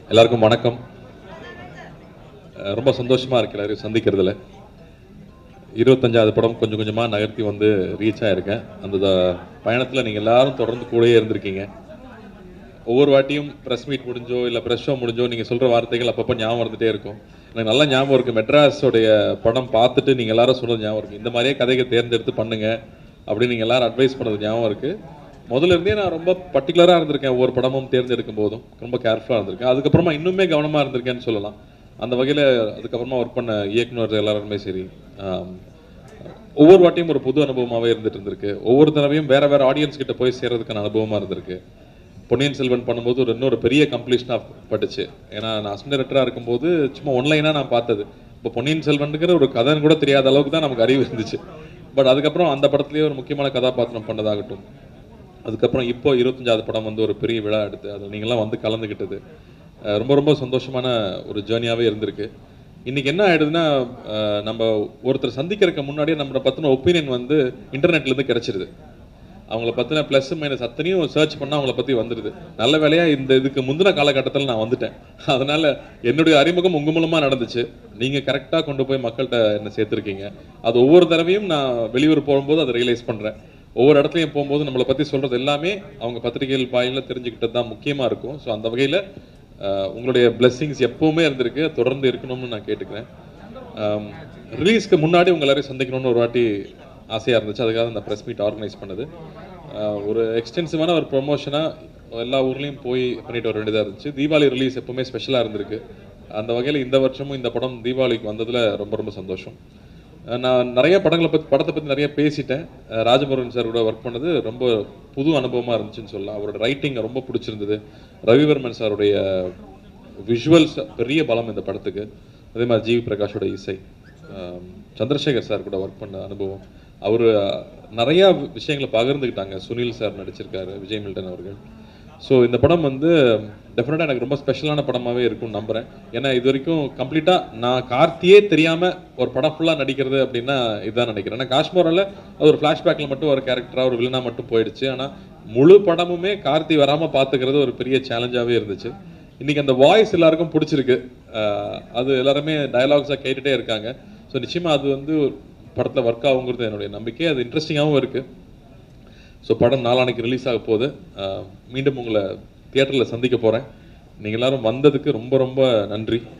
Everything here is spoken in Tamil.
எல்லாருக்கும் வணக்கம் அஹ் ரொம்ப சந்தோஷமா இருக்கு எல்லாரையும் சந்திக்கிறதுல இருபத்தஞ்சாவது படம் கொஞ்சம் கொஞ்சமா நகர்த்தி வந்து ரீச் ஆயிருக்கேன் அந்த த- பயணத்துல நீங்க எல்லாரும் தொடர்ந்து கூடயே இருந்திருக்கீங்க ஒவ்வொரு வாட்டியும் ப்ரெஸ் மீட் முடிஞ்சோ இல்லை ப்ரெஸ் ஷோ முடிஞ்சோ நீங்கள் சொல்கிற வார்த்தைகள் அப்பப்போ ஞாபகம் வந்துட்டே இருக்கும் எனக்கு நல்ல ஞாபகம் இருக்குது மெட்ராஸோடைய படம் பார்த்துட்டு நீங்கள் எல்லாரும் சொன்னது ஞாபகம் இருக்குது இந்த மாதிரியே கதைகள் தேர்ந்தெடுத்து பண்ணுங்க அப்படின்னு நீங்கள் எல்லாரும் அட்வைஸ் பண்ணது ஞாபகம் இருக்குது முதல்ல இருந்தே நான் ரொம்ப பர்டிகுலராக இருந்திருக்கேன் ஒவ்வொரு படமும் தேர்ந்தெடுக்கும் போதும் ரொம்ப கேர்ஃபுல்லாக இருந்திருக்கேன் அதுக்கப்புறமா இன்னுமே கவனமாக இருந்திருக்கேன்னு சொல்லலாம் அந்த வகையில் அதுக்கப்புறமா ஒர்க் பண்ண இயக்குனர் எல்லாருமே சரி ஆம், ஒவ்வொரு வாட்டியும் ஒரு புது அனுபவமாகவே இருந்துட்டு இருந்திருக்கு ஒவ்வொரு தடவையும் வேற வேற ஆடியன்ஸ் கிட்ட போய் சேர்றதுக்கான அனுபவமா இருந்திருக்கு பொன்னியின் செல்வன் பண்ணும்போது ஒரு இன்னொரு பெரிய கம்ப்ளீஷனாக பட்டுச்சு ஏன்னா நான் அசிஸ்டன்ட் டைரக்டராக இருக்கும்போது சும்மா ஒன்லைனாக நான் பார்த்தது இப்போ பொன்னியின் செல்வனுங்கிற ஒரு கதைன்னு கூட தெரியாத அளவுக்கு தான் நமக்கு அறிவு இருந்துச்சு பட் அதுக்கப்புறம் அந்த படத்துலேயே ஒரு முக்கியமான கதாபாத்திரம் பண்ணதாகட்டும் அதுக்கப்புறம் இப்போ இருபத்தஞ்சாவது படம் வந்து ஒரு பெரிய விழா எடுத்து அதில் நீங்களாம் வந்து கலந்துக்கிட்டது அஹ் ரொம்ப ரொம்ப சந்தோஷமான ஒரு ஜேர்னியாகவே இருந்திருக்கு இன்னைக்கு என்ன ஆயிடுதுன்னா அஹ் நம்ம ஒருத்தர் சந்திக்கிறதுக்கு முன்னாடியே நம்மளை பற்றின ஒப்பீனியன் வந்து இன்டர்நெட்லேருந்து கிடைச்சிருது அவங்கள பற்றின ப்ளஸ் மைனஸ் அத்தனையும் சர்ச் பண்ணால் அவங்கள பற்றி வந்துடுது நல்ல வேலையாக இந்த இதுக்கு முந்தின காலகட்டத்தில் நான் வந்துட்டேன் அதனால என்னுடைய அறிமுகம் உங்க மூலமாக நடந்துச்சு நீங்கள் கரெக்டாக கொண்டு போய் மக்கள்கிட்ட என்ன சேர்த்துருக்கீங்க அது ஒவ்வொரு தடவையும் நான் வெளியூர் போகும்போது அதை ரியலைஸ் பண்ணுறேன் ஒவ்வொரு இடத்துலையும் போகும்போது நம்மளை பற்றி சொல்கிறது எல்லாமே அவங்க பத்திரிகைகள் வாயில தெரிஞ்சுக்கிட்டது தான் முக்கியமாக இருக்கும் ஸோ அந்த வகையில் உங்களுடைய பிளெஸ்ஸிங்ஸ் எப்பவுமே இருந்திருக்கு தொடர்ந்து இருக்கணும்னு நான் கேட்டுக்கிறேன் ரிலீஸ்க்கு முன்னாடி உங்க எல்லாரையும் சந்திக்கணும்னு ஒரு வாட்டி ஆசையாக இருந்துச்சு அதுக்காக இந்த ப்ரெஸ் மீட் ஆர்கனைஸ் பண்ணது ஆஹ் ஒரு எக்ஸ்டென்சிவான ஒரு ப்ரொமோஷனாக எல்லா ஊர்லேயும் போய் பண்ணிட்டு வர வேண்டியதாக இருந்துச்சு தீபாவளி ரிலீஸ் எப்பவுமே ஸ்பெஷலாக இருந்திருக்கு அந்த வகையில் இந்த வருஷமும் இந்த படம் தீபாவளிக்கு வந்ததில் ரொம்ப ரொம்ப சந்தோஷம் அஹ் நான் நிறைய படங்களை பற்றி படத்தை பற்றி நிறைய பேசிட்டேன் அஹ் ராஜமுருகன் சார் கூட ஒர்க் பண்ணது ரொம்ப புது அனுபவமாக இருந்துச்சுன்னு சொல்லலாம் அவரோட ரைட்டிங் ரொம்ப பிடிச்சிருந்தது ரவிவர்மன் சாருடைய விஷுவல்ஸ் பெரிய பலம் இந்த படத்துக்கு அதே மாதிரி ஜிவி பிரகாஷோட இசை ஆம், சந்திரசேகர் சார் கூட ஒர்க் பண்ண அனுபவம் அவர் நிறையா விஷயங்களை பகிர்ந்துக்கிட்டாங்க சுனில் சார் நடிச்சிருக்காரு விஜய் மில்டன் அவர்கள் ஸோ இந்த படம் வந்து டெஃபினட்டாக எனக்கு ரொம்ப ஸ்பெஷலான படமாகவே இருக்கும்னு நம்புகிறேன் ஏன்னா இது வரைக்கும் கம்ப்ளீட்டாக நான் கார்த்தியே தெரியாமல் ஒரு படம் ஃபுல்லாக நடிக்கிறது அப்படின்னா இதுதான் நினைக்கிறேன் ஏன்னா காஷ்மோரில் அது ஒரு ஃப்ளாஷ்பேக்கில் மட்டும் ஒரு கேரக்டராக ஒரு வில்லனாக மட்டும் போயிடுச்சு ஆனால் முழு படமுமே கார்த்தி வராமல் பார்த்துக்கிறது ஒரு பெரிய சேலஞ்சாகவே இருந்துச்சு இன்னைக்கு அந்த வாய்ஸ் எல்லாருக்கும் பிடிச்சிருக்கு அஹ் அது எல்லாருமே டயலாக்ஸாக கேட்டுட்டே இருக்காங்க ஸோ நிச்சயமாக அது வந்து படத்தில் ஒர்க் ஆகுங்கிறது என்னுடைய நம்பிக்கை அது இன்ட்ரெஸ்டிங்காகவும் இருக்குது ஸோ படம் நாளானைக்கு ரிலீஸ் ஆக போகுது அஹ் மீண்டும் உங்களை தியேட்டரில் சந்திக்க போகிறேன் நீங்கள் எல்லாரும் வந்ததுக்கு ரொம்ப ரொம்ப நன்றி